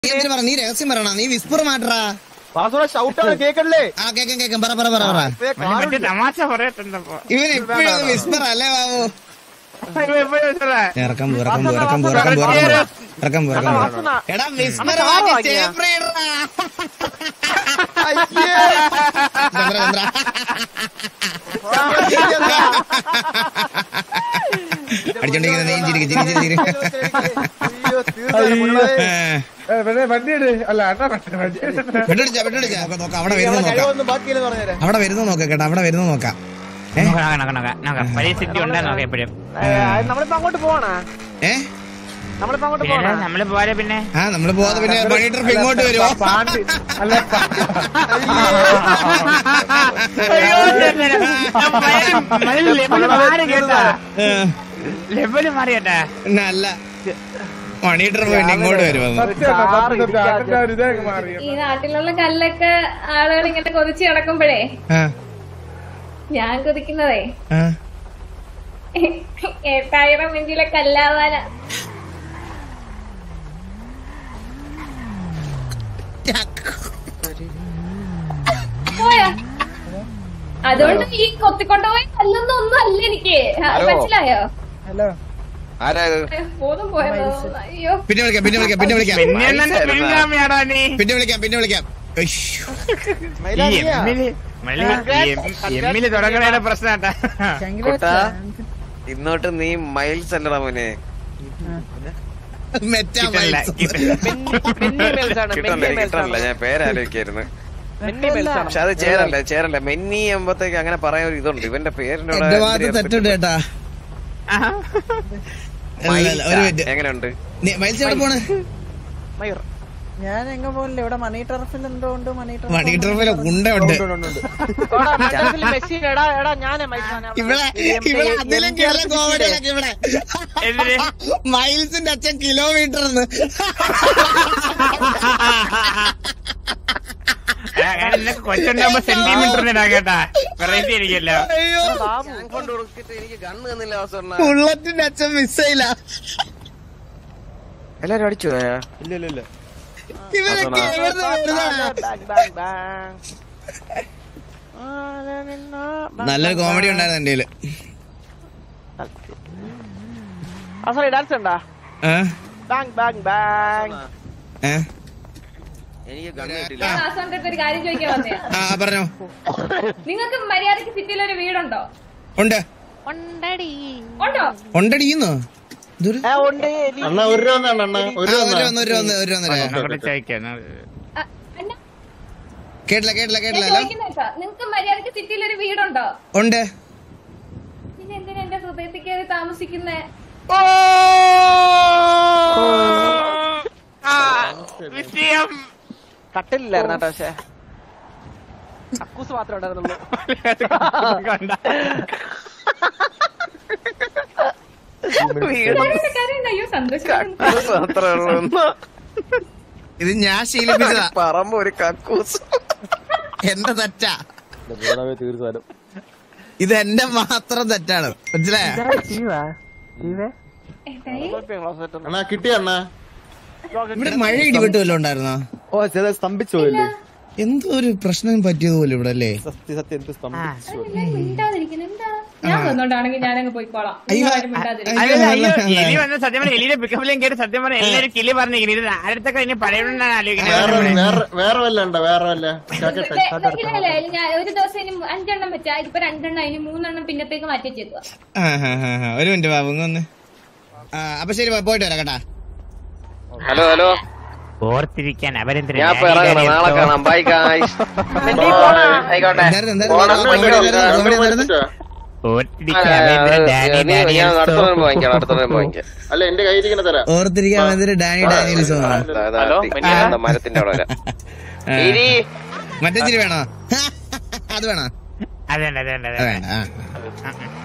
നീ എന്തിനു പറ നീ രഹസ്യം പറയണ നീ വിസ്പർ മാറ്ററാ വാസുടെ ഷൗട്ടാണ് കേക്കല്ലേ ആ കേക്കാം കേക്കാം പറ പറ പറ പറ ഇപ്പേ മറ്റേ മറ്റേ കാണുന്നില്ല. തമാശ പറയട്ടുണ്ടപ്പോ ഇവൻ എപ്പോഴും വിസ്പർ അല്ലേ ബാബു എപ്പോഴും വിളിച്ചതാ. ഇറക്കം പോ, ഇറക്കം പോ, ഇറക്കം പോ, ഇറക്കം പോ, ഇറക്കം പോ. ഇറക്കം പോ, ഇറക്കം പോ. വാസന. എടാ വിസ്പർ അണ്ണാ മാറ്റി കാറ് വാങ്ങിയാ? tape reader ആ. അയ്യേ. ചന്ദ്ര, ചന്ദ്ര. അടിച്ചോണ്ടിരിക്കുന്ന നീ ചിരിക്ക് ചിരി ചിരി ചിരി അയ്യോ, തീർച്ചയായും മുന്നോട്ട്. വണ്ടിയുടെ അല്ല അണ്ണാ വണ്ടിയുടെ വെട്ടടിച്ച വെട്ടടിച്ച നോക്കാം അവിടെ വരുന്നു നോക്കാം കഴിവൊന്നും ബാക്കിയില്ലെന്ന് പറഞ്ഞേരെ അവിടെ വരുന്നു നോക്കാം കേട്ടോ അവിടെ വരുന്നു നോക്കാം ഏ നോക്കാം, നോക്കാം, നോക്കാം, നോക്കാം. വലിയ സിറ്റി ഉണ്ടാ നോക്കാം എപ്പോഴും നമ്മളിപ്പോ അങ്ങോട്ട് പോവാണാ ഏ നമ്മളിപ്പോ അങ്ങോട്ട് പിന്നെ പോവാണാ നമ്മള് പോരെ പിന്നെ ആ നമ്മള് പോവാതെ പിന്നെ മണി ട്രിപ്പ് ഇങ്ങോട്ട് വരുമോ പാണ്ടി അല്ല പ- അയ്യോ, ലെവല് മാറി കേട്ടാ ലെവല് മാറി കേട്ടാ പിന്നെ അല്ല മണി ട്രിപ്പ് പിന്നെ ഇങ്ങോട്ട് വരുമോ സത്യം അണ്ണാ, സത്യം സത്യം. അണ്ണന്റെ ആ ഒരു ഇതേ മാറി ഈ നാട്ടിലുള്ള കല്ലൊക്കെ ആളുകൾ ഇങ്ങനെ കൊതിച്ച് കിടക്കുമ്പോഴേ ആ ഞാൻ കൊതിക്കുന്നതേ ആ എട്ടായിരം മിനിറ്റിലെ കല്ലാവാന പോയോ അതുകൊണ്ട് ഈ കൊത്തിക്കൊണ്ടുപോയി കല്ലൊന്നും ഒന്നും അല്ല എനിക്ക് ആ, ഹലോ. മനസ്സിലായോ ആരാ ഇത് അയ്യോ, ബോധം പോയതോ അയ്യോ പിന്നെ വിളിക്കാം പിന്നെ വിളിക്കാം പിന്നെ വിളിക്കാം പിന്നെ എന്നെ പിൻഗാമിയാടാ നീ പിന്നെ വിളിക്കാം പിന്നെ വിളിക്കാം ഉയ്യോ. ഈ മൈലാനിയാ? എമ്മില് മള്ളി, ഈ എം- എമ്മില് തുടങ്ങണേടെ പ്രശ്നാട്ടാ കുട്ടാ ഇന്നോട്ട് നീ മൈൽസ് അല്ലടാ മോനെ മെറ്റാ കിട്ടല്ല മൈൽസ്. കിട്ടല്ല കിട്ടണ്ടേ കിട്ടണല്ല ഞാൻ പേരാലോചിക്കായിരുന്നു പക്ഷെ അത് ചേരല്ല ചേരല്ല മെന്നി ആകുമ്പത്തേക്ക് അങ്ങനെ പറയാൻ ഒരു ഇതുണ്ട് ഇവന്റെ പേരിനോട് എന്റെ ഭാഗത്ത് തെറ്റുണ്ട് കേട്ടാ അല്ല, അല്ല, ഒരു മിനിറ്റ് എങ്ങനെയുണ്ട് നീ- മൈൽസ് എവിടെ പോണ് ഞാൻ എങ്ങ പോലില്ല ഇവിടെ മണി ടർഫിൽ എന്തോ ഉണ്ട് മണി ടർഫ് മണി ട്രിപ്പില് ഉണ്ട ഉണ്ട് ഇവിടെ ഇവിടെ അതിലും കേരള കോമഡികളൊക്കെ ഇവിടെ എന്തിന് മൈൽസിന്റെ അച്ഛൻ കിലോമീറ്റർ കൊച്ചുണ്ടാകുമ്പോ സെന്റിമീറ്റർ ഇടാ കേട്ടാ വെറൈറ്റി ആയിരിക്കല്ലോ അയ്യോ ഞാൻ കൊണ്ട് കൊടുത്തിട്ട് എനിക്ക് കണ്ണ് തന്നില്ല അവസരം ബുള്ളറ്റിന്റെ അച്ഛൻ മിസ്സയില്ല എല്ലാരും അടിച്ചു പോയാ ഇല്ല ഇല്ല ഇല്ല ഇവരൊക്കെ എവിടുന്ന് വരുന്നതാ? നല്ലൊരു കോമഡി ഉണ്ടായിരുന്നു എന്റെ കയ്യില് ഡാൻസ് ഉണ്ടാ ഏ? ബാങ് ബാങ് ബാങ് ഏ? എനിക്ക് കണ്ണ് കിട്ടില്ല ഞാൻ ആസാന്റെ അടുത്ത് ഒരു കാര്യം ചോദിക്കാൻ വന്നേ ആ പറഞ്ഞോ നിങ്ങൾക്ക് മര്യാദക്ക് സിറ്റിയിൽ ഒരു വീടുണ്ടോ ഉണ്ട് ഉണ്ടോ ഉണ്ടടിയുന്നോ ഇതൊരു അണ്ണാ ഒരു രൂപ തന്നാണ് അണ്ണാ ആ, ഒരു ഒരു രൂപ വന്ന് ഒരു വന്ന് ഒരു വന്നേ അങ്ങോട്ട് ചോദിക്കാം അ- അല്ല, കേട്ടില്ല കേട്ടില്ല ഞാൻ കേട്ടില്ല ചോദിക്കുന്ന കേട്ടോ നിങ്ങൾക്ക് മര്യാദക്ക് സിറ്റിയിൽ ഒരു വീടുണ്ടോ ഉണ്ട് പിന്നെ എന്തിനാ എന്റെ ഹൃദയത്തിൽ കയറി താമസിക്കുന്നേ വിഷയം കട്ടില്ലായിരുന്നു കേട്ടോ പക്ഷേ കക്കൂസ് മാത്രമേ ഉണ്ടായിരുന്നുള്ളൂ കൊണ്ട. കരയണ്ട, കരയണ്ട. അയ്യോ സന്തോഷം മാത്രമേ ഉള്ളൂ ഇത് ഞാൻ ശീലിപ്പിച്ചതാ പറമ്പ് ഒരു കക്കൂസ് എന്റെ തെറ്റാ തീർച്ചയായും ഇത് എന്റെ മാത്രം തെറ്റാണ് മനസ്സിലായ അണ്ണാ കിട്ടിയ അണ്ണാ ഇവിടെ മഴ ഇടിവെട്ട് വല്ലതും ഉണ്ടായിരുന്നോ ഓ ചെറുതായി സ്തംഭിച്ചു പോയല്ലേ എന്തോ ഒരു പ്രശ്നം പറ്റിയതുപോലെ ഇവിടെ അല്ലേ സത്യം സത്യം എന്ത് സ്തംഭിച്ചു മിണ്ടാതിരിക്കുന്നു എന്താ ഞാൻ വന്നോണ്ടാണെങ്കിൽ ഞാനങ്ങ് പോയിക്കോളാം അയ്യോ, നിങ്ങൾ ആരും മിണ്ടാതിരിക്കും അയ്യോ, അല്ല, അയ്യോ, അല്ല, എലി അല്ല. വന്ന സത്യം പറഞ്ഞ എലിയുടെ പിക്കപ്പിലും കയറി സത്യം പറഞ്ഞ എല്ലാവരും കിളി പറഞ്ഞിരിക്കുന്നത് ഇത് ആരത്തൊക്കെ ഇനി പറയണമെന്നാണ് വേറെ ആലോചിക്കുന്നത് വേറെ വേറെ വല്ല ഉണ്ടോ വേറെ വല്ല കേക്കട്ടെ ഇല്ല, ഇല്ല, ഇല്ല, ഞാൻ ഒരു ദിവസം ഇനി അഞ്ചെണ്ണം വെച്ചാ ഇതിപ്പോ രണ്ടെണ്ണം ഇനി മൂന്നെണ്ണം പിന്നത്തേക്ക് മാറ്റി വെച്ചേക്കുക ആ, ആ, ആ, ആ. ഒരു മിനിറ്റ് ബാബു ഇങ്ങ് വന്ന് ആ അപ്പൊ ശരി ബാ, പോയിട്ട് വരാം കേട്ടാ ഹലോ ഹലോ ഓർത്തിരിക്കാൻ അവരെന്തിനാ ഞാൻ ഇപ്പൊ ഇറങ്ങണം നാളെ കാണാം ബൈ ഗായ്സ് ആയിക്കോട്ടെ എന്തായിരുന്നു എന്തായിരുന്നു കോമഡി എന്തായിരുന്നു കോമഡി എന്തായിരുന്നു ഓർത്തിരിക്കാൻ അവരെന്തിനാ ഡാനി നീ ഡാനി ഞാൻ അടുത്ത അൽസോ? നേരം വാങ്ങിക്കാം അടുത്ത നേരം വാങ്ങിക്കാം അല്ല എന്റെ കയ്യിരിക്കണ തരാം ഓർത്തിരിക്കാൻ വന്നിട്ട് ഡാനി ഡാനിയൽസ് അതാ, അതാ, അതാ, മരത്തിന്റെ അവിടെ വരാം ഇരി. മറ്റേ ചിരി വേണോ അത് വേണോ അതന്നെ അതന്നെ അത് അതന്നെ വേണ്ട ആ